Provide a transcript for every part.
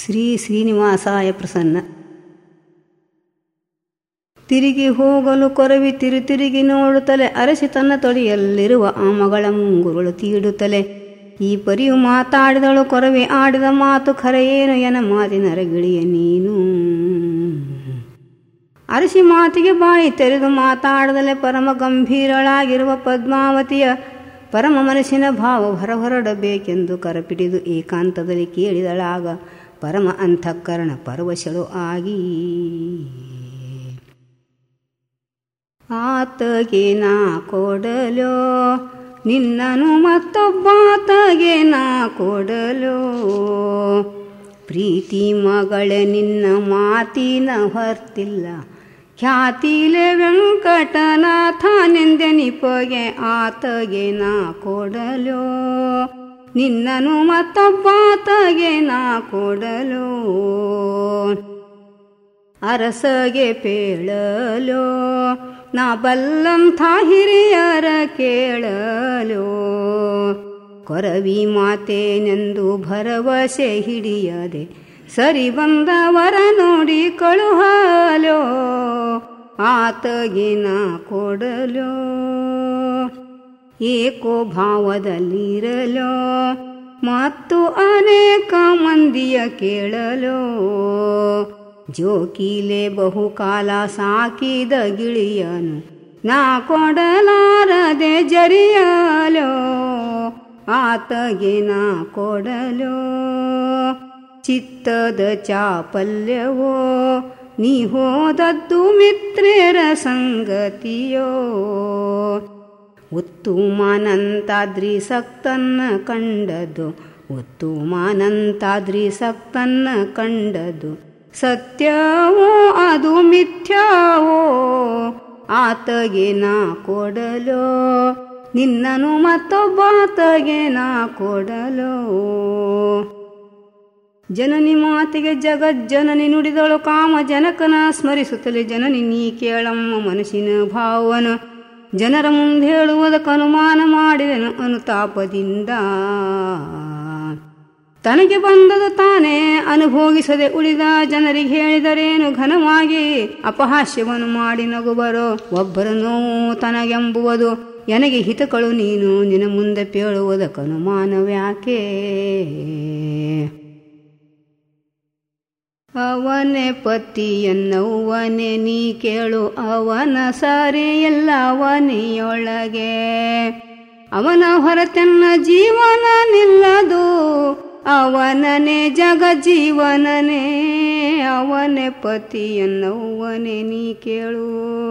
ಶ್ರೀ ಶ್ರೀನಿವಾಸಾಯ ಪ್ರಸನ್ನ ತಿರುಗಿ ಹೋಗಲು ಕೊರವಿ ತಿರು ತಿರುಗಿ ನೋಡುತ್ತಲೆ ಅರಸಿ ತನ್ನ ತೊಡೆಯಲ್ಲಿರುವ ಆ ಮಗಳ ಮುಂಗುರುಳು ತೀಡುತ್ತಲೆ ಈ ಪರಿಯು ಮಾತಾಡಿದಳು ಕೊರವಿ ಆಡಿದ ಮಾತು ಖರೆಯೇನು ಎನ ಮಾತಿನ ರಗಿಳಿಯ ನೀನು ಅರಸಿ ಮಾತಿಗೆ ಬಾಯಿ ತೆರೆದು ಮಾತಾಡದಲೆ ಪರಮ ಗಂಭೀರಳಾಗಿರುವ ಪದ್ಮಾವತಿಯ ಪರಮ ಮನಸ್ಸಿನ ಭಾವ ಹೊರಹೊರಡಬೇಕೆಂದು ಕರಪಿಡಿದು ಏಕಾಂತದಲ್ಲಿ ಕೇಳಿದಳಾಗ ಪರಮ ಅಂತಃಕರಣ ಪರವಶಳು ಆಗಿ ಆತಗೆ ನಾ ಕೊಡಲೋ ನಿನ್ನನು ಮತ್ತೊಬ್ಬಾತಗೆ ನಾ ಕೊಡಲೋ ಪ್ರೀತಿ ಮಗಳೇ ನಿನ್ನ ಮಾತಿನ ಹೊರ್ತಿಲ್ಲ ಖ್ಯಾತಿಲೆ ವೆಂಕಟನಾಥನೆಂದೆ ನಿಪಗೆ ಆತಗೆ ನಾ ಕೊಡಲೋ ನಿನ್ನನು ಮತ್ತೊಬ್ಬಾತಗೆ ನಾ ಕೊಡಲೋ ಅರಸಗೆ ಪೇಳಲೋ ನಾ ಬಲ್ಲಂಥ ಹಿರಿಯರ ಕೇಳಲೋ ಕೊರವಿ ಮಾತೇನೆಂದು ಭರವಸೆ ಹಿಡಿಯದೆ ಸರಿ ಬಂದವರ ನೋಡಿ ಕಳುಹಲೋ ಆತಗೆ ನಾ ಕೊಡಲೋ ಏಕೋ ಭಾವದಲ್ಲಿರಲೋ ಮತ್ತು ಅನೇಕ ಮಂದಿಯ ಕೇಳಲೋ ಜೋಕಿಲೆ ಬಹುಕಾಲ ಸಾಕಿದ ಗಿಳಿಯನು ನಾ ಕೊಡಲಾರದೆ ಜರಿಯಲೋ ಆತಗೆ ನಾ ಕೊಡಲೋ ಚಿತ್ತದ ಚಾಪಲ್ಯವೋ ನೀ ಹೋದದ್ದು ಮಿತ್ರೇರ ಸಂಗತಿಯೋ ಉತ್ತುಮಾನಂತಾದ್ರಿ ಸಕ್ತನ್ನ ಕಂಡದು ಉತ್ತುಮಾನಂತಾದ್ರಿ ಸಕ್ತನ್ನ ಕಂಡದು ಸತ್ಯವೋ ಅದು ಮಿಥ್ಯಾವೋ ಆತಗೆ ನಾ ಕೊಡಲೋ ನಿನ್ನನು ಮತ್ತೊಬ್ಬಾತಗೆ ನಾ ಕೊಡಲೋ ಜನನಿ ಮಾತಿಗೆ ಜಗಜ್ಜನನಿ ನುಡಿದಳು ಕಾಮ ಜನಕನ ಸ್ಮರಿಸುತ್ತಲೇ ಜನನಿ ನೀ ಕೇಳಮ್ಮ ಮನಸ್ಸಿನ ಭಾವನ ಜನರ ಮುಂದೆ ಹೇಳುವುದಕ್ಕೆ ಅನುಮಾನ ಮಾಡಿದನು ಅನುತಾಪದಿಂದ ತನಗೆ ಬಂದದು ತಾನೇ ಅನುಭೋಗಿಸದೆ ಉಳಿದ ಜನರಿಗೆ ಹೇಳಿದರೇನು ಘನವಾಗಿ ಅಪಹಾಸ್ಯವನ್ನು ಮಾಡಿ ನಗುಬರೋ ಒಬ್ಬರ ನೋವು ತನಗೆಂಬುವುದು ನನಗೆ ಹಿತಕಳು ನೀನು ನಿನ್ನ ಮುಂದೆ ಪೇಳುವುದಕ್ಕನುಮಾನವ್ಯಾಕೆ ಅವನೇ ಪತಿಯನ್ನವನೇ ನೀ ಕೇಳು ಅವನ ಸಾರಿ ಎಲ್ಲ ಅವನಿಯೊಳಗೆ ಅವನ ಹೊರತೆನ್ನ ಜೀವನ ನಿಲ್ಲದು ಅವನನೇ ಜಗ ಜೀವನನೇ ಅವನೇ ಪತಿಯನ್ನವನೇ ನೀ ಕೇಳು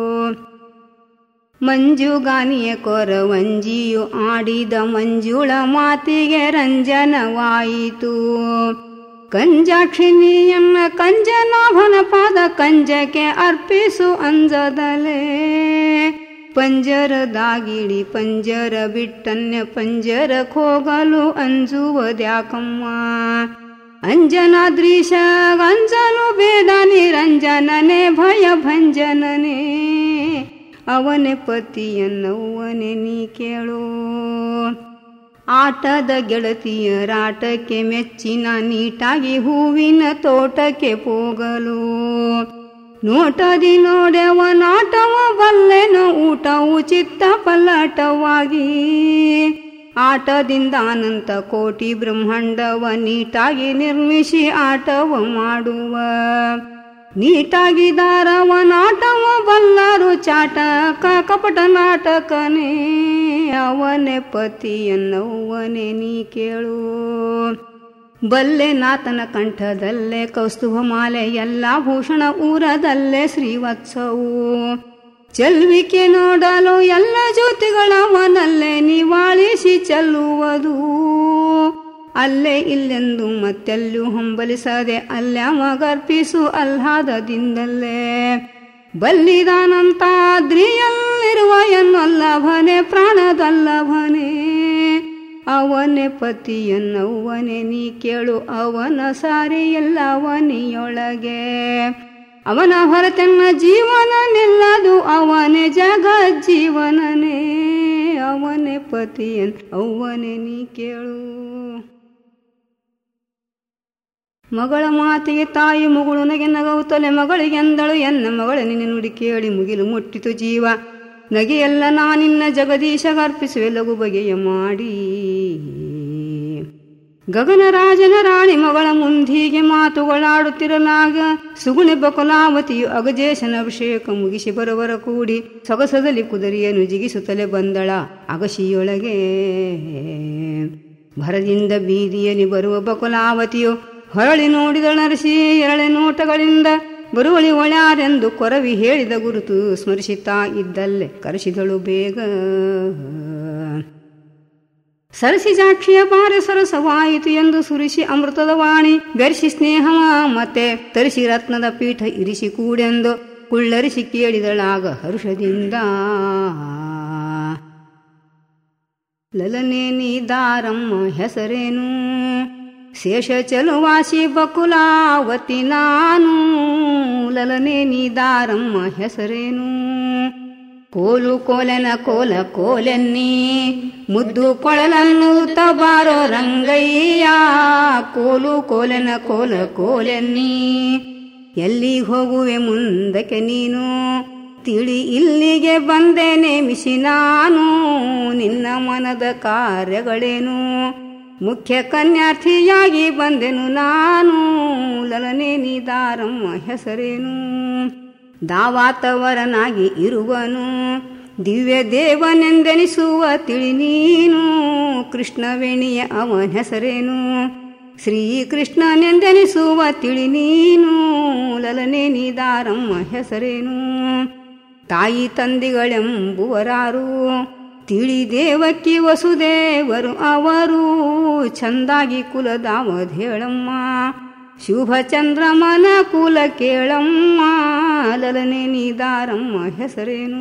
ಮಂಜುಗಾನಿಯ ಕೊರವಂಜಿಯು ಆಡಿದ ಮಂಜುಳ ಮಾತಿಗೆ ರಂಜನವಾಯಿತು ಕಂಜಾಕ್ಷಿಣಿಯನ್ನ ಕಂಜನಾಭನ ಪಾದ ಕಂಜಕ್ಕೆ ಅರ್ಪಿಸು ಅಂಜದಲೇ ಪಂಜರದಾಗಿಡಿ ಪಂಜರ ಬಿಟ್ಟನ್ಯ ಪಂಜರ ಹೋಗಲು ಅಂಜುವುದ್ಯಾಕಮ್ಮ ಅಂಜನಾದ್ರೀಶ ಅಂಜಲು ಬೇಡ ನಿರಂಜನನೇ ಭಯ ಭಂಜನನೇ ಅವನೇ ಪತಿಯನ್ನವನೇ ನೀ ಕೇಳು ಆಟದ ಗೆಳತಿಯರಾಟಕ್ಕೆ ಮೆಚ್ಚಿನ ನೀಟಾಗಿ ಹೂವಿನ ತೋಟಕ್ಕೆ ಹೋಗಲು ನೋಟದಿ ನೋಡೆವ ನಾಟವ ಬಲ್ಲೆನು ಊಟವು ಚಿತ್ತ ಪಲ್ಲಟವಾಗಿ ಆಟದಿಂದ ಅನಂತ ಕೋಟಿ ಬ್ರಹ್ಮಾಂಡವ ನೀಟಾಗಿ ನಿರ್ಮಿಸಿ ಆಟವ ಮಾಡುವ ನೀಟಾಗಿ ದಾರವ ನಾಟವ ಬಲ್ಲರು ಚಾಟಕ ಕಪಟ ನಾಟಕನೇ ಅವನೇ ಪತಿಯನ್ನವನೇ ನೀ ಕೇಳು ಬಲ್ಲೆ ನಾತನ ಕಂಠದಲ್ಲೇ ಕೌಸ್ತುಭ ಮಾಲೆ ಎಲ್ಲ ಭೂಷಣ ಊರದಲ್ಲೇ ಶ್ರೀವತ್ಸವು ಚೆಲ್ವಿಕೆ ನೋಡಲು ಎಲ್ಲ ಜ್ಯೋತಿಗಳವನಲ್ಲೇ ನಿವಾಳಿಸಿ ಚೆಲ್ಲುವುದು ಅಲ್ಲೇ ಇಲ್ಲೆಂದು ಮತ್ತೆಲ್ಲೂ ಹಂಬಲಿಸದೆ ಅಲ್ಲ ಮಗರ್ಪಿಸು ಅಲ್ಲಾದದಿಂದಲ್ಲೇ ಬಲ್ಲಿದಾನಂತಾದ್ರಿಯಲ್ಲಿರುವ ಎನ್ನಲ್ಲಭನೆ ಪ್ರಾಣದಲ್ಲಭನೆ ಅವನೇ ಪತಿಯನ್ನವನೇ ನೀ ಕೇಳು ಅವನ ಸಾರಿ ಎಲ್ಲವನಿಯೊಳಗೆ ಅವನ ಹೊರತೆನ್ನ ಜೀವನ ನಿಲ್ಲದು ಅವನೇ ಜಗಜ್ಜೀವನನೇ ಅವನೇ ಪತಿಯನ್ ಅವನೇ ನೀ ಕೇಳು ಮಗಳ ಮಾತಿಗೆ ತಾಯಿ ಮಗಳು ನಗೆ ನಗವುತ್ತಲೆ ಮಗಳಿಗೆಂದಳು ಎನ್ನ ಮಗಳ ನಿನ್ನ ನುಡಿ ಕೇಳಿ ಮುಗಿಲು ಮುಟ್ಟಿತು ಜೀವ ನಗೆಯೆಲ್ಲ ನಾನಿನ್ನ ಜಗದೀಶಗರ್ಪಿಸುವೆ ಲಘು ಬಗೆಯ ಮಾಡಿ ಗಗನರಾಜನ ರಾಣಿ ಮಗಳ ಮುಂದೀಗೆ ಮಾತುಗಳಾಡುತ್ತಿರಲಾಗ ಸುಗುಣೆ ಬಕಲಾವತಿಯು ಅಗಜೇಶನ ಅಭಿಷೇಕ ಮುಗಿಸಿ ಬರವರ ಕೂಡಿ ಸೊಗಸದಲ್ಲಿ ಕುದುರೆಯನ್ನು ಜಿಗಿಸುತ್ತಲೇ ಬಂದಳ ಅಗಶಿಯೊಳಗೆ ಭರದಿಂದ ಬೀದಿಯಲ್ಲಿ ಬರುವ ಬಕುಲಾವತಿಯು ಹೊರಳಿ ನೋಡಿದ ನರಸಿ ಎರಳೆ ನೋಟಗಳಿಂದ ಬರುವಳಿ ಒಳ್ಯಾರೆಂದು ಕೊರವಿ ಹೇಳಿದ ಗುರುತು ಸ್ಮರಿಸುತ್ತಾ ಇದ್ದಲ್ಲೇ ಕರೆಸಿದಳು ಬೇಗ ಸರಸಿ ಜಾಕ್ಷಿಯ ಬಾರೆ ಸರಸವಾಯಿತು ಎಂದು ಸುರಿಸಿ ಅಮೃತದ ವಾಣಿ ಬೆರೆಸಿ ಸ್ನೇಹ ಮತ್ತೆ ತರಿಸಿ ರತ್ನದ ಪೀಠ ಇರಿಸಿ ಕೂಡೆಂದು ಕುಳ್ಳರಿಸಿ ಕೇಳಿದಳಾಗ ಹರುಷದಿಂದ ಲಲನೆ ನೀದಾರಮ್ಮ ಹೆಸರೇನು ಶೇಷ ಚಲುವಾಸಿ ಬಕುಲಾವತಿ ನಾನು ಲಲನೆ ನೀದಾರಮ್ಮ ಹೆಸರೇನು ಕೋಲು ಕೋಲೆನ ಕೋಲ ಕೋಲೆನ್ನಿ ಮುದ್ದು ಕೊಳಲನ್ನು ತಬಾರೋ ರಂಗಯ್ಯ ಕೋಲು ಕೋಲೆನ ಕೋಲ ಕೋಲೆನ್ನಿ ಎಲ್ಲಿ ಹೋಗುವೆ ಮುಂದಕ್ಕೆ ನೀನು ತಿಳಿ ಇಲ್ಲಿಗೆ ಬಂದೆ ನೇಮಿಸಿ ನಾನು ನಿನ್ನ ಮನದ ಕಾರ್ಯಗಳೇನು ಮುಖ್ಯ ಕನ್ಯಾರ್ಥಿಯಾಗಿ ಬಂದೆನು ನಾನು ಲಲನೆ ನೀದಾರಮ್ಮ ಹೆಸರೇನು ದಾವಾತವರನಾಗಿ ಇರುವನು ದಿವ್ಯ ದೇವನೆಂದೆನಿಸುವ ತಿಳಿ ನೀನು ಕೃಷ್ಣವೇಣಿಯ ಅವನ ಹೆಸರೇನು ಶ್ರೀಕೃಷ್ಣನೆಂದೆನಿಸುವ ತಿಳಿ ನೀನು ಲಲನೆ ನೀದಾರಮ್ಮ ಹೆಸರೇನು ತಾಯಿ ತಂದೆಗಳೆಂಬುವರಾರು ತಿಳಿ ದೇವಕ್ಕಿ ವಸುದೇವರು ಅವರು ಚಂದಾಗಿ ಕುಲದಾವಧೇಳಮ್ಮ ಶುಭ ಚಂದ್ರಮನ ಕುಲ ಕೇಳಮ್ಮ ಲಲನೆ ನೀದಾರಮ್ಮ ಹೆಸರೇನು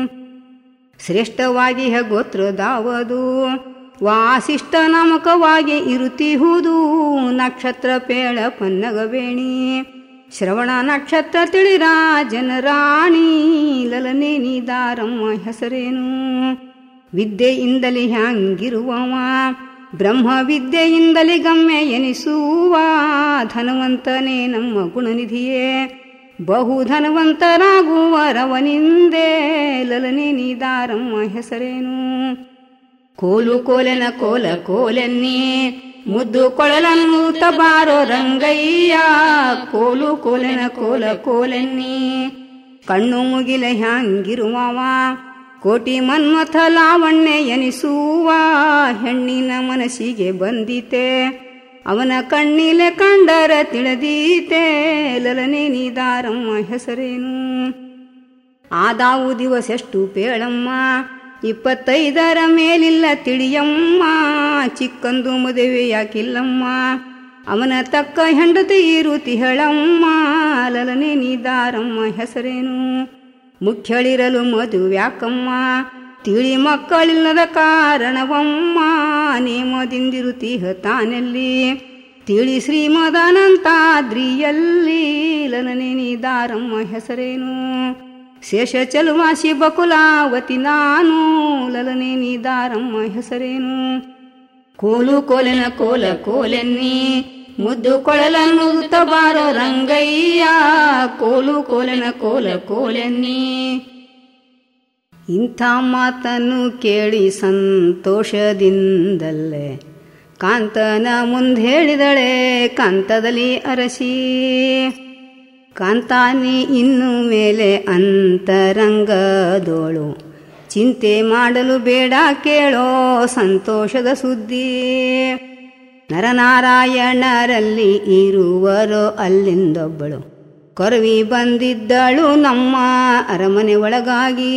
ಶ್ರೇಷ್ಠವಾಗಿ ಗೋತ್ರದಾವದು ವಾಸಿಷ್ಠ ನಾಮಕವಾಗಿ ಇರುತ್ತಿಹುದು ನಕ್ಷತ್ರ ಪೇಳ ಪನ್ನಗವೇಣಿ ಶ್ರವಣ ನಕ್ಷತ್ರ ತಿಳಿರಾಜನ ರಾಣಿ ಲಲನೆ ನೀದಾರಮ್ಮ ಹೆಸರೇನು ವಿದ್ಯೆಯಿಂದಲೇ ಹ್ಯಾಂಗಿರುವವ ಬ್ರಹ್ಮ ವಿದ್ಯೆಯಿಂದಲೇ ಗಮ್ಯ ಎನಿಸುವ ಧನವಂತನೇ ನಮ್ಮ ಗುಣನಿಧಿಯೇ ಬಹು ಧನವಂತರಾಗುವ ರವನಿಂದೇ ಲಲನೆ ನೀದಾರಮ್ಮ ಹೆಸರೇನು ಕೋಲು ಕೋಲೆನ ಕೋಲ ಕೋಲೆನ್ನಿ ಮುದ್ದು ಕೊಳಲನ್ನು ತಬಾರೋ ರಂಗಯ್ಯ ಕೋಲು ಕೋಲೆನ ಕೋಲ ಕೋಲೆನ್ನಿ ಕಣ್ಣು ಮುಗಿಲ ಹ್ಯಾಂಗಿರುವವ ಕೋಟಿ ಮನ್ಮಥ ಲಾವಣ್ಯ ಎನಿಸುವ ಹೆಣ್ಣಿನ ಮನಸ್ಸಿಗೆ ಬಂದಿತೆ ಅವನ ಕಣ್ಣಿಲೆ ಕಂಡರ ತಿಳಿದೀತೆ ಲಲನೆ ನೀದಾರಮ್ಮ ಹೆಸರೇನು ಆದಾವು ದಿವಸೆಷ್ಟು ಪೇಳಮ್ಮ ಇಪ್ಪತ್ತೈದರ ಮೇಲಿಲ್ಲ ತಿಳಿಯಮ್ಮ ಚಿಕ್ಕಂದು ಮದುವೆ ಯಾಕಿಲ್ಲಮ್ಮ ಅವನ ತಕ್ಕ ಹೆಂಡತಿ ಇರುತಿ ಹೇಳಮ್ಮ ಲಲನೆ ನೀದಾರಮ್ಮ ಹೆಸರೇನು ಮುಖ್ಯಳಿರಲು ಮದುವ್ಯಾಕಮ್ಮ ತಿಳಿ ಮಕ್ಕಳಿಲ್ಲದ ಕಾರಣವಮ್ಮ ನೇಮದಿಂದಿರುತ್ತೀಹ ತಾನಲ್ಲಿ ತಿಳಿ ಶ್ರೀಮದನಂತಾದ್ರಿಯಲ್ಲಿ ಲಲನೆ ನೀದಾರಮ್ಮ ಹೆಸರೇನು ಶೇಷ ಚಲುವಾಸಿ ಬಕುಲಾವತಿ ನಾನು ಲಲನೆ ನೀದಾರಮ್ಮ ಹೆಸರೇನು ಕೋಲು ಕೋಲೆನ ಕೋಲ ಕೋಲೆನ್ನಿ ಮುದ್ದು ಕೊಳಲನ್ನು ತಬಾರೋ ರಂಗಯ್ಯ ಕೋಲು ಕೋಲೆನ ಕೋಲ ಕೋಲೆನ್ನಿ ಇಂಥ ಮಾತನ್ನು ಕೇಳಿ ಸಂತೋಷದಿಂದಲ್ಲೇ ಕಾಂತನ ಮುಂದೆ ಹೇಳಿದಳೆ ಕಾಂತದಲ್ಲಿ ಅರಸಿ ಕಾಂತಾನಿ ಇನ್ನು ಮೇಲೆ ಅಂತರಂಗದೋಳು ಚಿಂತೆ ಮಾಡಲು ಬೇಡ ಕೇಳೋ ಸಂತೋಷದ ಸುದ್ದಿ ನರನಾರಾಯಣರಲ್ಲಿ ಇರುವರೋ ಅಲ್ಲಿಂದೊಬ್ಬಳು ಕೊರವಿ ಬಂದಿದ್ದಳು ನಮ್ಮ ಅರಮನೆ ಒಳಗಾಗಿ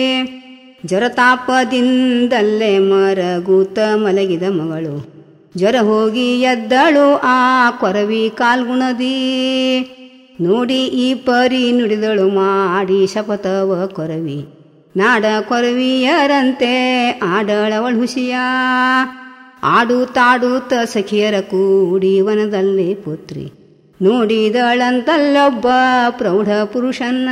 ಜರತಾಪದಿಂದಲ್ಲೇ ಮರಗೂತ ಮಲಗಿದ ಮಗಳು ಜ್ವರ ಹೋಗಿ ಎದ್ದಳು ಆ ಕೊರವಿ ಕಾಲ್ಗುಣದಿ ನೋಡಿ ಈ ಪರಿ ನುಡಿದಳು ಮಾಡಿ ಶಪಥವ ಕೊರವಿ ನಾಡ ಕೊರವಿಯರಂತೆ ಆಡಳವಳು ಹುಸಿಯ ಆಡುತ್ತಾಡುತ್ತ ಸಖಿಯರ ಕೂಡಿ ವನದಲ್ಲಿ ಪುತ್ರಿ ನೋಡಿದಳಂತಲ್ಲೊಬ್ಬ ಪ್ರೌಢ ಪುರುಷನ್ನ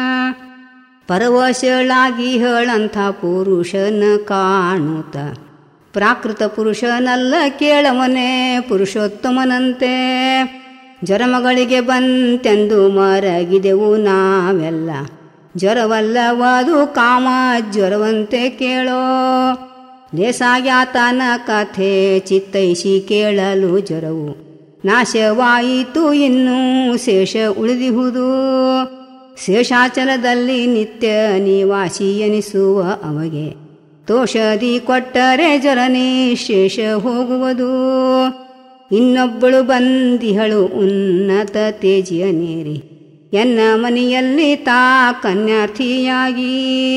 ಪರವಶಳಾಗಿ ಹೇಳಂಥ ಪುರುಷನ ಕಾಣುತ್ತ ಪ್ರಾಕೃತ ಪುರುಷನಲ್ಲ ಕೇಳವನೇ ಪುರುಷೋತ್ತಮನಂತೆ ಜ್ವರಮಗಳಿಗೆ ಬಂತೆಂದು ಮರಗಿದೆವು ನಾವೆಲ್ಲ ಜ್ವರವಲ್ಲವಾದು ಕಾಮ ಜ್ವರವಂತೆ ಕೇಳೋ ಲೇಸಾಗ್ಯಾತನ ಕಥೆ ಚಿತ್ತೈಸಿ ಕೇಳಲು ಜ್ವರವು ನಾಶವಾಯಿತು ಇನ್ನೂ ಶೇಷ ಉಳಿದಿಹುದು ಶೇಷಾಚಲದಲ್ಲಿ ನಿತ್ಯ ನಿವಾಸಿ ಎನಿಸುವ ಅವಗೆ ತೋಷದಿ ಕೊಟ್ಟರೆ ಜ್ವರನೇ ಶೇಷ ಹೋಗುವುದು ಇನ್ನೊಬ್ಬಳು ಬಂದಿಹಳು ಉನ್ನತ ತೇಜಿಯ ನೇರಿ ಎನ್ನ ಮನೆಯಲ್ಲಿ ತಾ ಕನ್ಯಾರ್ಥಿಯಾಗಿ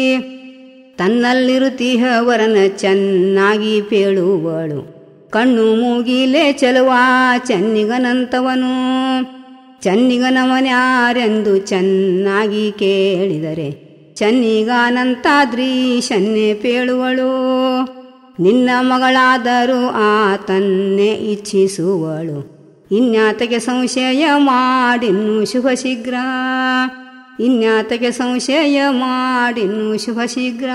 ತನ್ನಲ್ಲಿರುತ್ತೀಹವರನ ಚೆನ್ನಾಗಿ ಪೇಳುವಳು ಕಣ್ಣು ಮೂಗಿಲೆ ಚಲುವ ಚೆನ್ನಿಗನಂತವನು ಚೆನ್ನಿಗನವನ್ಯಾರೆಂದು ಚೆನ್ನಾಗಿ ಕೇಳಿದರೆ ಚೆನ್ನಿಗಾನಂತಾದ್ರಿ ಶನ್ನೆ ಪೇಳುವಳು ನಿನ್ನ ಮಗಳಾದರೂ ಆತನ್ನೇ ಇಚ್ಛಿಸುವಳು ಇನ್ಯಾತಗೆ ಸಂಶಯ ಮಾಡಿನ್ನು ಶುಭ ಶೀಘ್ರ ಇನ್ಯಾತಗೆ ಸಂಶಯ ಮಾಡಿನ್ನು ಶುಭ ಶೀಘ್ರ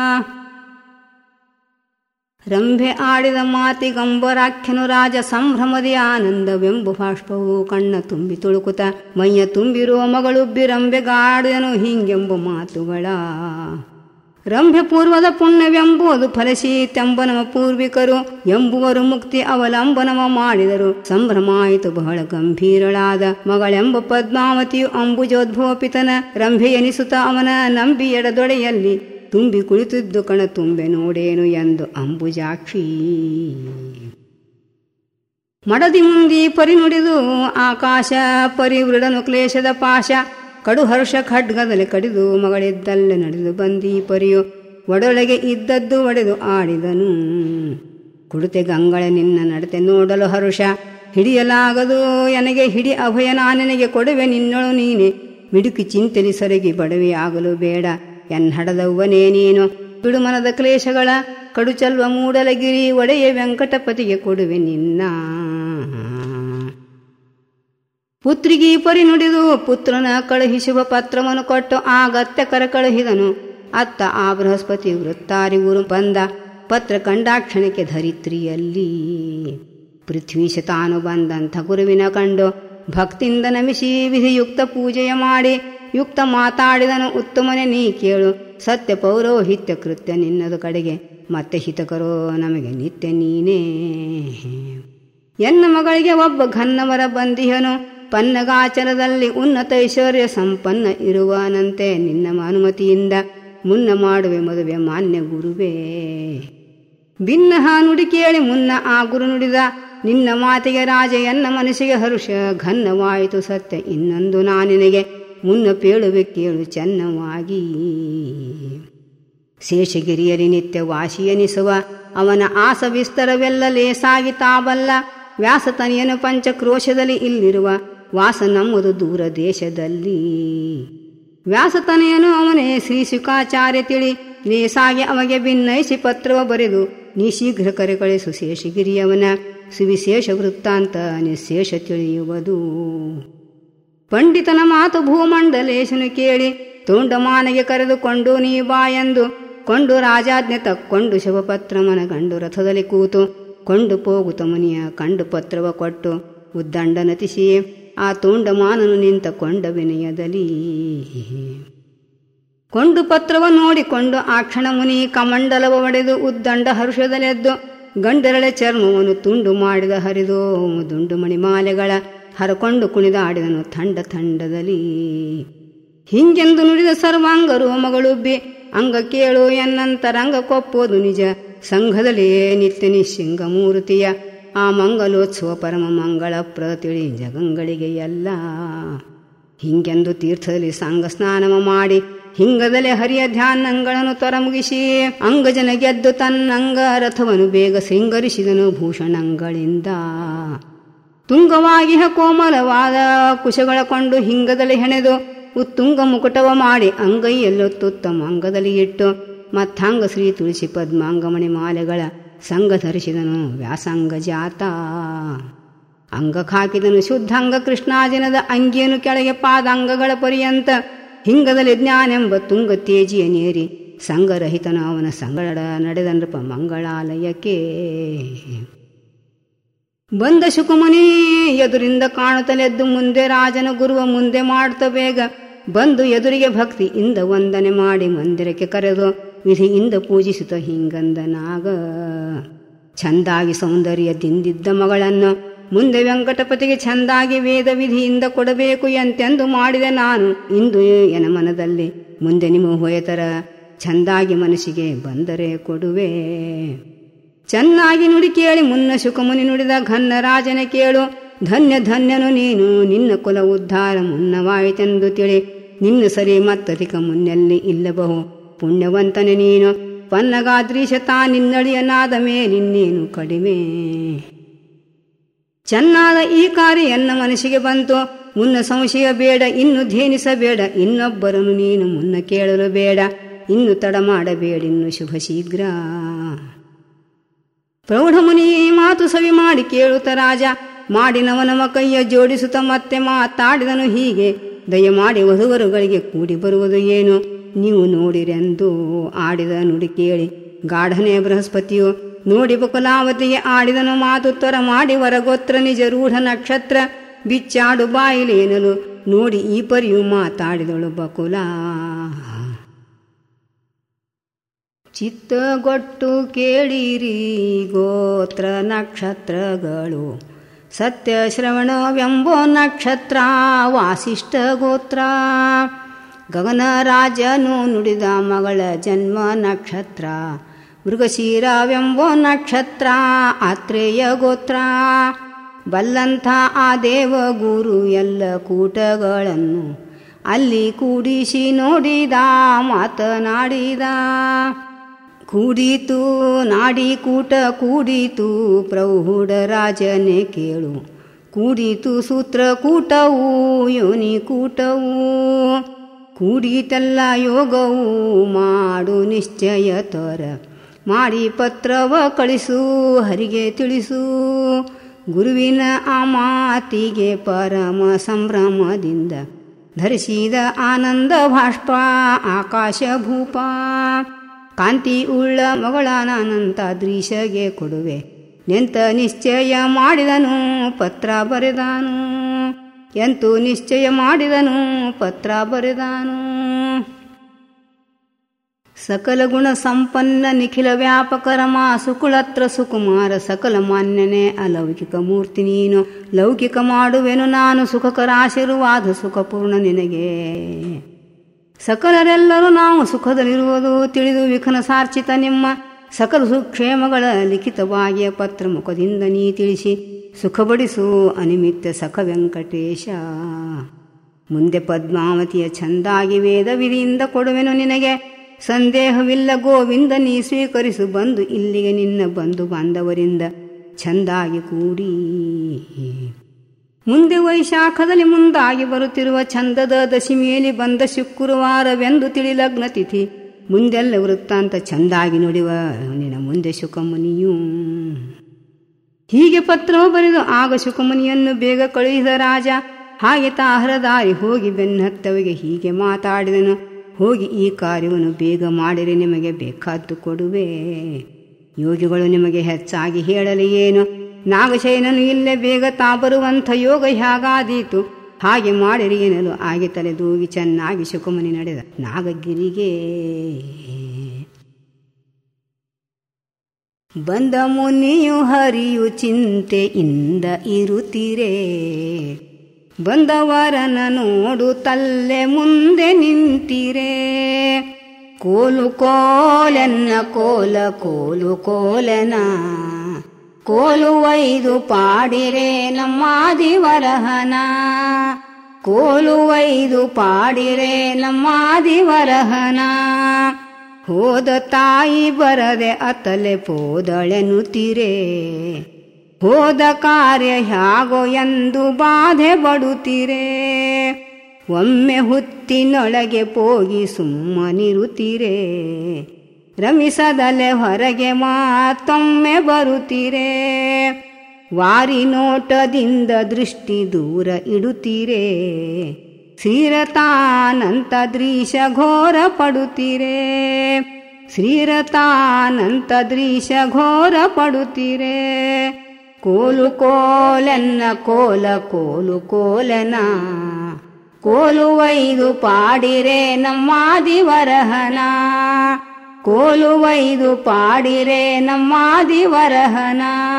ರಂಭೆ ಆಡಿದ ಮಾತಿಗಂಬರಾಖ್ಯನು ರಾಜ ಸಂಭ್ರಮದಿ ಆನಂದವೆಂಬು ಬಾಷ್ಪವು ಕಣ್ಣ ತುಂಬಿ ತುಳುಕುತ ಮೈಯ ತುಂಬಿರುವ ಮಗಳುಬ್ಬಿ ರಂಬೆಗಾಡಿದನು ಹಿಂಗೆಂಬು ಮಾತುಗಳ ರಂಭೆ ಪೂರ್ವದ ಪುಣ್ಯವೆಂಬುದು ಫಲಶೀತೆಂಬನವ ಪೂರ್ವಿಕರು ಎಂಬುವರು ಮುಕ್ತಿ ಅವಲಂಬನವ ಮಾಡಿದರು ಸಂಭ್ರಮಾಯಿತು ಬಹಳ ಗಂಭೀರಳಾದ ಮಗಳೆಂಬ ಪದ್ಮಾವತಿಯು ಅಂಬುಜೋದ್ಭವ ಪಿತನ ರಂಭೆ ಎನಿಸುತ್ತ ಅವನ ನಂಬಿ ಎಡದೊಡೆಯಲ್ಲಿ ತುಂಬಿ ಕುಳಿತಿದ್ದು ಕಣ ತುಂಬೆ ನೋಡೇನು ಎಂದು ಅಂಬುಜಾಕ್ಷಿ ಮಡದಿ ಮುಂದಿ ಪರಿ ನುಡಿದು ಆಕಾಶ ಪರಿವೃಡನು ಕ್ಲೇಶದ ಪಾಶ ಕಡು ಹರ್ಷ ಖಡ್ಗದಲ್ಲಿ ಕಡಿದು ಮಗಳಿದ್ದಲ್ಲೇ ನಡೆದು ಬಂದಿ ಪರಿಯು ಒಡೊಳಗೆ ಇದ್ದದ್ದು ಒಡೆದು ಆಡಿದನು ಕುಡಿತೆ ಗಂಗಳೆ ನಿನ್ನ ನಡತೆ ನೋಡಲು ಹರುಷ ಹಿಡಿಯಲಾಗದು ನನಗೆ ಹಿಡಿ ಅಭಯ ನಾನೆನಗೆ ಕೊಡುವೆ ನಿನ್ನಳು ನೀನೆ ಮಿಡುಕಿ ಚಿಂತೆಲಿ ಸೊರಗಿ ಬಡವೆ ಆಗಲು ಬೇಡ ಎನ್ನಡದವ್ವನೇ ನೀನು ಬಿಡುಮನದ ಕ್ಲೇಶಗಳ ಕಡುಚಲ್ವ ಮೂಡಲಗಿರಿ ಒಡೆಯ ವೆಂಕಟಪತಿಗೆ ಕೊಡುವೆ ನಿನ್ನ ಪುತ್ರಿಗಿ ಪರಿ ನುಡಿದು ಪುತ್ರನ ಕಳುಹಿಸುವ ಪತ್ರವನ್ನು ಕೊಟ್ಟು ಆಗತ್ಯ ಕರ ಕಳುಹಿದನು ಅತ್ತ ಆ ಬೃಹಸ್ಪತಿ ವೃತ್ತಾರಿ ಊರು ಬಂದ ಪತ್ರ ಕಂಡಾಕ್ಷಣಕ್ಕೆ ಧರಿತ್ರಿಯಲ್ಲಿ ಪೃಥ್ವೀಶ ತಾನು ಬಂದಂಥ ಗುರುವಿನ ಕಂಡು ಭಕ್ತಿಯಿಂದ ನಮಿಸಿ ವಿಧಿಯುಕ್ತ ಪೂಜೆಯ ಮಾಡಿ ಯುಕ್ತ ಮಾತಾಡಿದನು ಉತ್ತಮನೆ ನೀ ಕೇಳು ಸತ್ಯ ಪೌರೋಹಿತ್ಯ ಕೃತ್ಯ ನಿನ್ನದು ಕಡೆಗೆ ಮತ್ತೆ ಹಿತಕರೋ ನಮಗೆ ನಿತ್ಯ ನೀನೇ ಎನ್ನ ಮಗಳಿಗೆ ಒಬ್ಬ ಘನ್ನವರ ಬಂದಿಹನು ಪನ್ನಗಾಚರದಲ್ಲಿ ಉನ್ನತ ಐಶ್ವರ್ಯ ಸಂಪನ್ನ ಇರುವನಂತೆ ನಿನ್ನ ಅನುಮತಿಯಿಂದ ಮುನ್ನ ಮಾಡುವೆ ಮದುವೆ ಮಾನ್ಯ ಗುರುವೇ ಭಿನ್ನಹ ನುಡಿ ಕೇಳಿ ಮುನ್ನ ಆ ಗುರು ನುಡಿದ ನಿನ್ನ ಮಾತಿಗೆ ರಾಜ ಎನ್ನ ಮನಸ್ಸಿಗೆ ಹರುಷ ಘನ್ನವಾಯಿತು ಸತ್ಯ ಇನ್ನೊಂದು ನಾನಿನಗೆ ಮುನ್ನ ಪೇಳುವೆ ಕೇಳು ಚೆನ್ನವಾಗಿ ಶೇಷಗಿರಿಯರಿ ನಿತ್ಯ ವಾಸಿಯನಿಸುವ ಅವನ ಆಸ ವಿಸ್ತರವೆಲ್ಲ ಲೇಸಾಗಿ ತಾಬಲ್ಲ ವ್ಯಾಸತನಿಯನು ಪಂಚಕ್ರೋಶದಲ್ಲಿ ಇಲ್ಲಿರುವ ವಾಸ ನಮ್ಮದು ದೂರ ದೇಶದಲ್ಲಿ ವ್ಯಾಸತನೆಯನು ಅವನೇ ಶ್ರೀ ಶುಕಾಚಾರ್ಯ ತಿಳಿ ಲೇಸಾಗಿ ಅವಗೆ ಭಿನ್ನಯಿಸಿ ಪತ್ರವ ಬರೆದು ನೀ ಶೀಘ್ರ ಕರೆ ಕಳಿಸು ಶೇಷಗಿರಿಯವನ ಸುವಿಶೇಷ ವೃತ್ತಾಂತ ನಿಶೇಷ ತಿಳಿಯುವುದು ಪಂಡಿತನ ಮಾತು ಭೂಮಂಡಲೇಶನು ಕೇಳಿ ತುಂಡಮಾನೆಗೆ ಕರೆದುಕೊಂಡು ನೀ ಬಾಯಂದು ಕೊಂಡು ರಾಜಾಜ್ಞೆ ತಕ್ಕೊಂಡು ಶವಪತ್ರ ಮನಗಂಡು ರಥದಲ್ಲಿ ಕೂತು ಕೊಂಡು ಹೋಗುತ್ತ ಮುನಿಯ ಕಂಡು ಪತ್ರವ ಕೊಟ್ಟು ಉದ್ದಂಡ ನತಿಸಿ ಆ ತುಂಡಮಾನನು ನಿಂತ ಕೊಂಡ ವಿನಯದಲ್ಲಿ ಕೊಂಡು ಪತ್ರವ ನೋಡಿಕೊಂಡು ಆ ಕ್ಷಣ ಮುನಿ ಕಮಂಡಲವ ಒಡೆದು ಉದ್ದಂಡ ಹರ್ಷದಲೆದ್ದು ಗಂಡರಳೆ ಚರ್ಮವನ್ನು ತುಂಡು ಮಾಡಿದ ಹರಿದು ದುಂಡು ಮಣಿಮಾಲೆಗಳ ಹರಕೊಂಡು ಕುಣಿದಾಡಿದನು ಥಂಡ ಥಂಡದಲ್ಲಿ ಹಿಂಗೆಂದು ನುಡಿದ ಸರ್ವಾಂಗರು ಮಗಳುಬ್ಬಿ ಅಂಗ ಕೇಳು ಎನ್ನಂತರಂಗ ಕೊಪ್ಪೋದು ನಿಜ ಸಂಘದಲ್ಲಿ ನಿತ್ಯ ನಿಶಿಂಗ ಮೂರ್ತಿಯ ಆ ಮಂಗಲೋತ್ಸವ ಪರಮ ಮಂಗಳ ಪ್ರತಿಳಿ ಜಗಂಗಳಿಗೆ ಎಲ್ಲ ಹಿಂಗೆಂದು ತೀರ್ಥದಲ್ಲಿ ಸಂಘ ಸ್ನಾನವ ಮಾಡಿ ಹಿಂಗದಲೆ ಹರಿಯ ಧ್ಯಾನಗಳನ್ನು ತೊರ ಮುಗಿಸಿ ಅಂಗಜನ ಗೆದ್ದು ತನ್ನಂಗ ರಥವನ್ನು ಬೇಗ ಶೃಂಗರಿಸಿದನು ಭೂಷಣಗಳಿಂದ ತುಂಗವಾಗಿ ಕೋಮಲವಾದ ಕುಶಗಳ ಕೊಂಡು ಹಿಂಗದಲ್ಲಿ ಹೆಣೆದು ಉತ್ತುಂಗ ಮುಕುಟವ ಮಾಡಿ ಅಂಗೈಯಲ್ಲೊತ್ತುತ್ತಮ ಅಂಗದಲ್ಲಿ ಇಟ್ಟು ಮತ್ತಂಗ ಶ್ರೀ ತುಳಸಿ ಪದ್ಮಾಂಗಮಣಿ ಮಾಲೆಗಳ ಸಂಘ ಧರಿಸಿದನು ವ್ಯಾಸಂಗ ಜಾತ ಅಂಗ ಹಾಕಿದನು ಶುದ್ಧಾಂಗ ಕೃಷ್ಣಾಜಿನದ ಅಂಗಿಯನ್ನು ಕೆಳಗೆ ಪಾದಾಂಗಗಳ ಪರ್ಯಂತ ಹಿಂಗದಲ್ಲಿ ಜ್ಞಾನೆಂಬ ತುಂಗ ತೇಜಿಯ ನೇರಿ ಸಂಗರಹಿತನ ಅವನ ಸಂಗಡ ನಡೆದ ನೃಪ ಮಂಗಳಾಲಯಕ್ಕೆ ಬಂದ ಶುಕುಮುನಿ ಎದುರಿಂದ ಕಾಣುತ್ತಲೆದ್ದು ಮುಂದೆ ರಾಜನ ಗುರುವ ಮುಂದೆ ಮಾಡುತ್ತ ಬೇಗ ಬಂದು ಎದುರಿಗೆ ಭಕ್ತಿಯಿಂದ ವಂದನೆ ಮಾಡಿ ಮಂದಿರಕ್ಕೆ ಕರೆದು ವಿಧಿಯಿಂದ ಪೂಜಿಸುತ್ತ ಹಿಂಗಂದನಾಗ ಚಂದಾಗಿ ಸೌಂದರ್ಯದಿಂದಿದ್ದ ಮಗಳನ್ನು ಮುಂದೆ ವೆಂಕಟಪತಿಗೆ ಚಂದಾಗಿ ವೇದ ವಿಧಿಯಿಂದ ಕೊಡಬೇಕು ಎಂತೆಂದು ಮಾಡಿದೆ ನಾನು ಇಂದು ಎನ ಮನದಲ್ಲಿ ಮುಂದೆ ನಿಮ್ಮ ಹೋಯತರ ಚಂದಾಗಿ ಮನಸ್ಸಿಗೆ ಬಂದರೆ ಕೊಡುವೆ ಚೆನ್ನಾಗಿ ನುಡಿ ಕೇಳಿ ಮುನ್ನ ಶುಕಮುನಿ ನುಡಿದ ಘನ್ನ ರಾಜನ ಕೇಳು ಧನ್ಯ ಧನ್ಯನು ನೀನು ನಿನ್ನ ಕುಲ ಉದ್ಧಾರ ಮುನ್ನವಾಯಿತೆಂದು ತಿಳಿ ನಿನ್ನ ಸರಿ ಮತ್ತಧಿಕ ಮುನ್ನೆಲ್ಲಿ ಇಲ್ಲಬಹು ಪುಣ್ಯವಂತನೆ ನೀನು ಪನ್ನಗಾದ್ರೀಶ ತಾ ನಿನ್ನಳಿಯನಾದ ಮೇಲಿನ್ನೇನು ಕಡಿಮೆ ಚೆನ್ನಾದ ಈ ಕಾರ್ಯ ಎನ್ನ ಮನಸ್ಸಿಗೆ ಬಂತು ಮುನ್ನ ಸಂಶಯ ಬೇಡ ಇನ್ನು ಧೇನಿಸಬೇಡ ಇನ್ನೊಬ್ಬರನ್ನು ನೀನು ಮುನ್ನ ಕೇಳಲು ಬೇಡ ಇನ್ನು ತಡ ಮಾಡಬೇಡಿನ್ನು ಶುಭ ಶೀಘ್ರ ಪ್ರೌಢಮುನಿ ಮಾತು ಸವಿ ಮಾಡಿ ಕೇಳುತ್ತ ರಾಜ ಮಾಡಿನವನವ ಕೈಯ ಜೋಡಿಸುತ್ತ ಮತ್ತೆ ಮಾತಾಡಿದನು ಹೀಗೆ ದಯಮಾಡಿ ವಧುವರುಗಳಿಗೆ ಕೂಡಿ ಬರುವುದು ಏನು ನೀವು ನೋಡಿರೆಂದು ಆಡಿದ ನುಡಿ ಕೇಳಿ ಗಾಢನೆ ಬೃಹಸ್ಪತಿಯು ನೋಡಿ ಬಕುಲಾವತಿಗೆ ಆಡಿದನು ಮಾತುತ್ತರ ಮಾಡಿ ವರಗೋತ್ರ ನಿಜ ರೂಢ ನಕ್ಷತ್ರ ಬಿಚ್ಚಾಡು ಬಾಯಿಲೇನಲು ನೋಡಿ ಈ ಪರಿಯು ಮಾತಾಡಿದಳು ಬಕುಲ ಚಿತ್ತಗೊಟ್ಟು ಕೇಳಿರಿ ಗೋತ್ರ ನಕ್ಷತ್ರಗಳು ಸತ್ಯ ಶ್ರವಣವೆಂಬೋ ನಕ್ಷತ್ರ ವಾಸಿಷ್ಠ ಗೋತ್ರ ಗಗನ ರಾಜನು ನುಡಿದ ಮಗಳ ಜನ್ಮ ನಕ್ಷತ್ರ ಮೃಗಶೀರವೆಂಬೋ ನಕ್ಷತ್ರ ಆತ್ರೇಯ ಗೋತ್ರ ಬಲ್ಲಂಥ ಆ ದೇವ ಗುರು ಎಲ್ಲ ಕೂಟಗಳನ್ನು ಅಲ್ಲಿ ಕೂಡಿಸಿ ನೋಡಿದ ಮಾತನಾಡಿದ ಕೂಡಿತು ನಾಡಿ ಕೂಟ ಕೂಡಿತು ಪ್ರೌಢ ರಾಜನೇ ಕೇಳು ಕೂಡಿತು ಸೂತ್ರ ಕೂಟವು ಯೋನಿ ಕೂಟವು ಕೂಡಿತೆಲ್ಲ ಯೋಗವು ಮಾಡು ನಿಶ್ಚಯ ತೋರ ಮಾಡಿ ಪತ್ರವ ಕಳಿಸು ಹರಿಗೆ ತಿಳಿಸು ಗುರುವಿನ ಆ ಮಾತಿಗೆ ಪರಮ ಸಂಭ್ರಮದಿಂದ ಧರಿಸಿದ ಆನಂದ ಭಾಷ್ಪ ಆಕಾಶ ಭೂಪ ಕಾಂತಿ ಉಳ್ಳ ಮಗಳಾನಂತ ದೃಶ್ಯಗೆ ಕೊಡುವೆ ನೆಂತ ನಿಶ್ಚಯ ಮಾಡಿದನು ಪತ್ರ ಬರೆದಾನು ಎಂತೂ ನಿಶ್ಚಯ ಮಾಡಿದನು ಪತ್ರ ಬರೆದಾನು ಸಕಲ ಗುಣ ಸಂಪನ್ನ ನಿಖಿಲ ವ್ಯಾಪಕ ರಮ ಸುಕುಳತ್ರ ಸುಕುಮಾರ ಸಕಲ ಮಾನ್ಯನೆ ಅಲೌಕಿಕ ಮೂರ್ತಿ ನೀನು ಲೌಕಿಕ ಮಾಡುವೆನು ನಾನು ಸುಖಕರ ಆಶೀರ್ವಾದ ಸುಖಪೂರ್ಣ ನಿನಗೆ ಸಕಲರೆಲ್ಲರೂ ನಾವು ಸುಖದಲ್ಲಿರುವುದು ತಿಳಿದು ವಿಖನ ಸಾರ್ಚಿತ ನಿಮ್ಮ ಸಕಲ ಸುಕ್ಷೇಮಗಳ ಲಿಖಿತವಾಗಿಯ ಪತ್ರ ಮುಖದಿಂದ ನೀ ತಿಳಿಸಿ ಸುಖಬಡಿಸು ಅನಿಮಿತ್ತ ಸಖ ವೆಂಕಟೇಶ ಮುಂದೆ ಪದ್ಮಾವತಿಯ ಚಂದಾಗಿ ವೇದ ವಿಧಿಯಿಂದ ಕೊಡುವೆನು ನಿನಗೆ ಸಂದೇಹವಿಲ್ಲ ಗೋವಿಂದ ನೀ ಸ್ವೀಕರಿಸು ಬಂದು ಇಲ್ಲಿಗೆ ನಿನ್ನ ಬಂಧು ಬಾಂಧವರಿಂದ ಚಂದಾಗಿ ಕೂಡಿ ಮುಂದೆ ವೈಶಾಖದಲ್ಲಿ ಮುಂದಾಗಿ ಬರುತ್ತಿರುವ ಚಂದದ ದಶಮಿಯಲ್ಲಿ ಬಂದ ಶುಕ್ರವಾರವೆಂದು ತಿಳಿ ಲಗ್ನ ತಿಥಿ ಮುಂದೆಲ್ಲ ವೃತ್ತಾಂತ ಚಂದಾಗಿ ನುಡಿವ ನಿನ್ನ ಮುಂದೆ ಶುಕಮುನಿಯೂ ಹೀಗೆ ಪತ್ರವು ಬರೆದು ಆಗ ಶುಕಮುನಿಯನ್ನು ಬೇಗ ಕಳುಹಿದ ರಾಜ ಹಾಗೆ ತಾಹರದಾರಿ ಹೋಗಿ ಬೆನ್ನತ್ತವಿಗೆ ಹೀಗೆ ಮಾತಾಡಿದನು ಹೋಗಿ ಈ ಕಾರ್ಯವನ್ನು ಬೇಗ ಮಾಡಿರಿ ನಿಮಗೆ ಬೇಕಾದ್ದು ಕೊಡುವೆ ಯೋಗಿಗಳು ನಿಮಗೆ ಹೆಚ್ಚಾಗಿ ಹೇಳಲಿ ಏನು ನಾಗಶಯನನು ಇಲ್ಲೇ ಬೇಗ ತಾ ಬರುವಂಥ ಯೋಗ ಹೇಗಾದೀತು ಹಾಗೆ ಮಾಡಿರಿ ಏನಲು ಆಗಿ ತಲೆದೂಗಿ ಚೆನ್ನಾಗಿ ಶುಕಮುನಿ ನಡೆದ ನಾಗಗಿರಿಗೆ ಬಂದ ಮುನಿಯು ಹರಿಯು ಚಿಂತೆಯಿಂದ ಇರುತ್ತೀರೇ ಬಂದವರನ ನೋಡುತ್ತಲ್ಲೇ ಮುಂದೆ ನಿಂತಿರೇ ಕೋಲು ಕೋಲೆನ್ನ ಕೋಲ ಕೋಲು ಕೋಲನ ಕೋಲು ಒಯ್ದು ಪಾಡಿರೆ ನಮ್ಮಾದಿವರಹನ ಕೋಲು ಒಯ್ದು ಪಾಡಿರೆ ನಮ್ಮಾದಿವರಹನ ಹೋದ ತಾಯಿ ಬರದೆ ಅತಲೆ ಪೋದಳೆನುತ್ತೀರೇ ಹೋದ ಕಾರ್ಯ ಹ್ಯಾಗೋ ಎಂದು ಬಾಧೆ ಬಡುತ್ತೀರೇ ಒಮ್ಮೆ ಹುತ್ತಿನೊಳಗೆ ಹೋಗಿ ಸುಮ್ಮನಿರುತ್ತೀರೇ ರಮಿಸದಲೆ ಹೊರಗೆ ಮಾತೊಮ್ಮೆ ಬರುತ್ತೀರೇ ವಾರಿ ನೋಟದಿಂದ ದೃಷ್ಟಿ ದೂರ ಇಡುತ್ತೀರೇ ಶ್ರೀರತಾನಂತ ದೃಶ ಘೋರ ಪಡುತ್ತೀರೇ ಶ್ರೀರತಾನಂತ ದೃಶ ಘೋರ ಪಡುತ್ತೀರೇ ಕೋಲು ಕೋಲೆನ್ನ ಕೋಲ ಕೋಲು ಕೋಲನ ಕೋಲು ಒಯ್ದು ಪಾಡಿರೆ ನಮ್ಮಾದಿವರಹನ ಕೋಲು ಒಯ್ದು ಪಾಡಿರೆ ನಮ್ಮಾದಿವರಹನ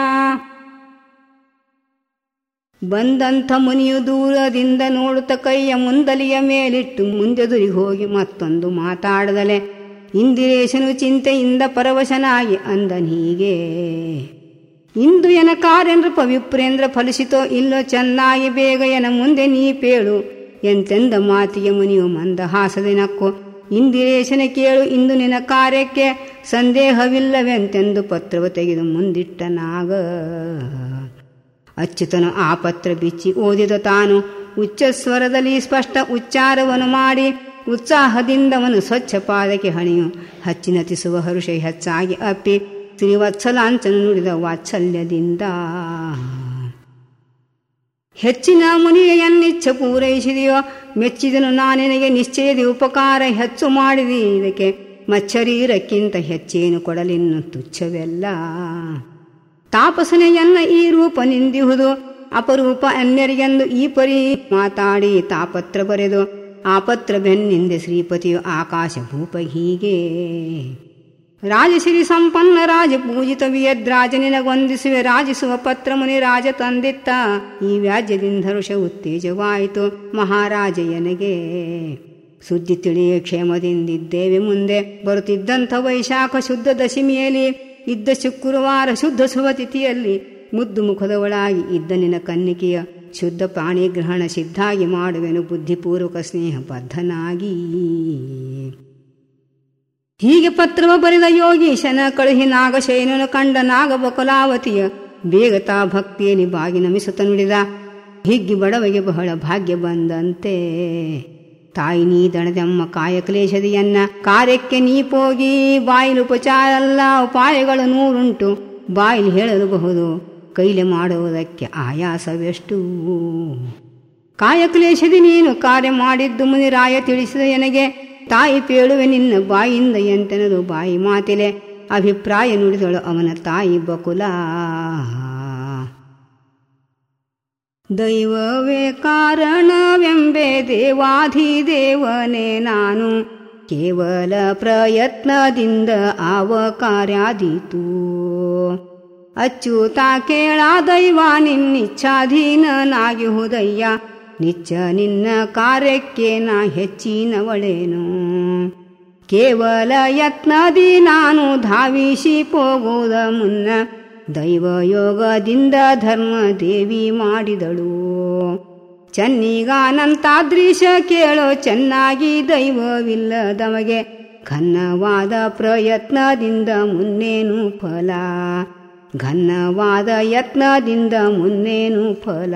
ಬಂದಂಥ ಮುನಿಯು ದೂರದಿಂದ ನೋಡುತ್ತ ಕೈಯ ಮುಂದಲಿಯ ಮೇಲಿಟ್ಟು ಮುಂದೆದುರಿ ಹೋಗಿ ಮತ್ತೊಂದು ಮಾತಾಡದಲೆ ಇಂದಿರೇಶನು ಚಿಂತೆಯಿಂದ ಪರವಶನಾಗಿ ಅಂದನೀಗೆ ಇಂದು ಎನ ಕಾರ್ಯಂದ್ರ ಪವಿಪ್ರೇಂದ್ರ ಫಲಿಸಿತೋ ಇಲ್ಲೋ ಚೆನ್ನಾಗಿ ಬೇಗ ಎನ ಮುಂದೆ ನೀ ಪೇಳು ಎಂತೆಂದ ಮಾತಿಗೆ ಮುನಿಯು ಮಂದಹಾಸದೆ ನಕ್ಕು ಇಂದಿರೇಶನ ಕೇಳು ಇಂದು ನಿನ್ನ ಕಾರ್ಯಕ್ಕೆ ಸಂದೇಹವಿಲ್ಲವೆಂತೆಂದು ಪತ್ರವ ತೆಗೆದು ಮುಂದಿಟ್ಟ ನಾಗ ಅಚ್ಯುತನು ಆ ಪತ್ರ ಬಿಚ್ಚಿ ಓದಿದ ತಾನು ಉಚ್ಚ ಸ್ವರದಲ್ಲಿ ಸ್ಪಷ್ಟ ಉಚ್ಚಾರವನ್ನು ಮಾಡಿ ಉತ್ಸಾಹದಿಂದವನು ಸ್ವಚ್ಛ ಪಾದಕ್ಕೆ ಹಣಿಯು ಹಚ್ಚಿನತಿಸುವ ಹರುಷ ಹೆಚ್ಚಾಗಿ ಅಪ್ಪಿ ಶ್ರೀವತ್ಸಲಾಂಚನು ನುಡಿದ ವಾತ್ಸಲ್ಯದಿಂದ ಹೆಚ್ಚಿನ ಮುನಿಯನ್ನಿಚ್ಛ ಪೂರೈಸಿದೆಯೋ ಮೆಚ್ಚಿದನು ನಾನೆನಗೆ ನಿಶ್ಚಯದಿ ಉಪಕಾರ ಹೆಚ್ಚು ಮಾಡಿದಿ ಇದಕ್ಕೆ ಮಚ್ಚರೀರಕ್ಕಿಂತ ಹೆಚ್ಚೇನು ಕೊಡಲಿನ್ನು ತುಚ್ಛವೆಲ್ಲ ತಾಪಸನೆಯನ್ನ ಈ ರೂಪ ನಿಂದಿಹುದು ಅಪರೂಪ ಅನ್ಯರಿಗೆಂದು ಈ ಪರಿ ಮಾತಾಡಿ ತಾಪತ್ರ ಬರೆದು ಆ ಪತ್ರ ಬೆನ್ನಿಂದೆ ಶ್ರೀಪತಿಯು ಆಕಾಶ ಭೂಪ ಹೀಗೆ ರಾಜಶ್ರೀ ಸಂಪನ್ನ ರಾಜ ಪೂಜಿತ ವಿಯದ್ರಾಜ ನಿನಗೊಂದಿಸುವೆ ರಾಜಿಸುವ ಪತ್ರ ಮುನಿ ರಾಜ ತಂದಿತ್ತ ಈ ವ್ಯಾಜ್ಯದಿಂದ ಹರುಷ ಉತ್ತೇಜವಾಯಿತು ಮಹಾರಾಜಯ್ಯನಿಗೆ ಸುದ್ದಿ ತಿಳಿಯ ಕ್ಷೇಮದಿಂದಿದ್ದೇವೆ ಮುಂದೆ ಬರುತ್ತಿದ್ದಂಥ ವೈಶಾಖ ಶುದ್ಧ ದಶಮಿಯಲ್ಲಿ ಇದ್ದ ಶುಕ್ರವಾರ ಶುದ್ಧ ಶುಭತಿಥಿಯಲ್ಲಿ ಮುದ್ದು ಮುಖದವಳಾಗಿ ಇದ್ದ ನಿನ್ನ ಕನ್ನಿಕೆಯ ಶುದ್ಧ ಪ್ರಾಣಿಗ್ರಹಣ ಸಿದ್ಧಾಗಿ ಮಾಡುವೆನು ಬುದ್ಧಿಪೂರ್ವಕ ಸ್ನೇಹ ಬದ್ಧನಾಗಿ ಹೀಗೆ ಪತ್ರವ ಬರೆದ ಯೋಗೀಶನ ಕಳುಹಿ ನಾಗಶಯನನು ಕಂಡ ನಾಗಬಕಲಾವತಿಯ ಬೇಗತಾ ಭಕ್ತಿಯಲ್ಲಿ ಬಾಗಿ ನಮಿಸುತ್ತ ನುಡಿದ ಹಿಗ್ಗಿ ಬಡವಗೆ ಬಹಳ ಭಾಗ್ಯ ಬಂದಂತೆ ತಾಯಿ ನೀ ದಣದಮ್ಮ ಕಾಯಕ್ಲೇಶದಿಯನ್ನ ಕಾರ್ಯಕ್ಕೆ ನೀ ಪೋಗಿ ಬಾಯಿಲು ಉಪಚಾರ ಅಲ್ಲ ಉಪಾಯಗಳು ನೂರುಂಟು ಬಾಯಿಲಿ ಹೇಳಲಬಹುದು ಕೈಲೆ ಮಾಡುವುದಕ್ಕೆ ಆಯಾಸವೆಷ್ಟು ಕಾಯಕ್ಲೇಶದಿ ನೀನು ಕಾರ್ಯ ಮಾಡಿದ್ದು ಮುನಿರಾಯ ತಿಳಿಸಿದ ಎನಗೆ ತಾಯಿ ಪೇಳುವೆ ನಿನ್ನ ಬಾಯಿಂದ ಎಂತೆನದು ಬಾಯಿ ಮಾತಿಲೆ ಅಭಿಪ್ರಾಯ ನುಡಿದಳು ಅವನ ತಾಯಿ ಬಕುಲ ದೈವವೇ ಕಾರಣವೆಂಬೆ ದೇವಾಧಿದೇವನೇ ನಾನು ಕೇವಲ ಪ್ರಯತ್ನದಿಂದ ಆವ ಕಾರ್ಯಾದೀತು ಅಚ್ಚುತ ಕೇಳ ದೈವ ನಿನ್ನಿಚ್ಛಾಧೀನನಾಗಿ ಹುದಯ್ಯ ನಿಚ್ಚ ನಿನ್ನ ಕಾರ್ಯಕ್ಕೆ ನಾ ಹೆಚ್ಚಿನವಳೇನು ಕೇವಲ ಯತ್ನದಿ ನಾನು ಧಾವಿಸಿ ಹೋಗುವುದ ಮುನ್ನ ದೈವಯೋಗದಿಂದ ಧರ್ಮ ದೇವಿ ಮಾಡಿದಳು ಚೆನ್ನಿಗಾನಂತಾದೃಶ ಕೇಳೋ ಚೆನ್ನಾಗಿ ದೈವವಿಲ್ಲದಮಗೆ ಘನ್ನವಾದ ಪ್ರಯತ್ನದಿಂದ ಮುನ್ನೇನು ಫಲ ಘನ್ನವಾದ ಯತ್ನದಿಂದ ಮುನ್ನೇನು ಫಲ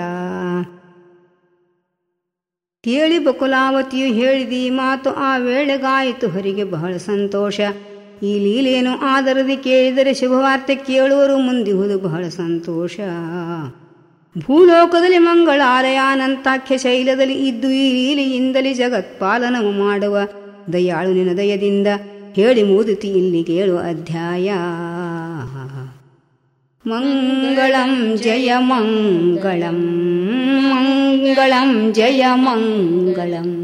ಕೇಳಿ ಬಕುಲಾವತಿಯು ಹೇಳಿದಿ ಮಾತು ಆ ವೇಳೆಗಾಯಿತು ಹರಿಗೆ ಬಹಳ ಸಂತೋಷ ಈ ಲೀಲೇನು ಆದರದಿ ಕೇಳಿದರೆ ಶುಭವಾರ್ತೆ ಕೇಳುವರು ಮುಂದಿಹುದು ಬಹಳ ಸಂತೋಷ ಭೂಲೋಕದಲ್ಲಿ ಮಂಗಳಾಲಯಾನಂತಾಖ್ಯ ಶೈಲದಲ್ಲಿ ಇದ್ದು ಈ ಲೀಲೆಯಿಂದಲೇ ಜಗತ್ಪಾಲನವು ಮಾಡುವ ದಯಾಳು ನಿನ ದಯದಿಂದ ಹೇಳಿ ಮುದುತಿ ಇಲ್ಲಿ ಕೇಳು ಅಧ್ಯಾಯ ಮಂಗಳಂ ಜಯ ಮಂಗಳಂ ಮಂಗಳಂ ಜಯ ಮಂಗಳಂ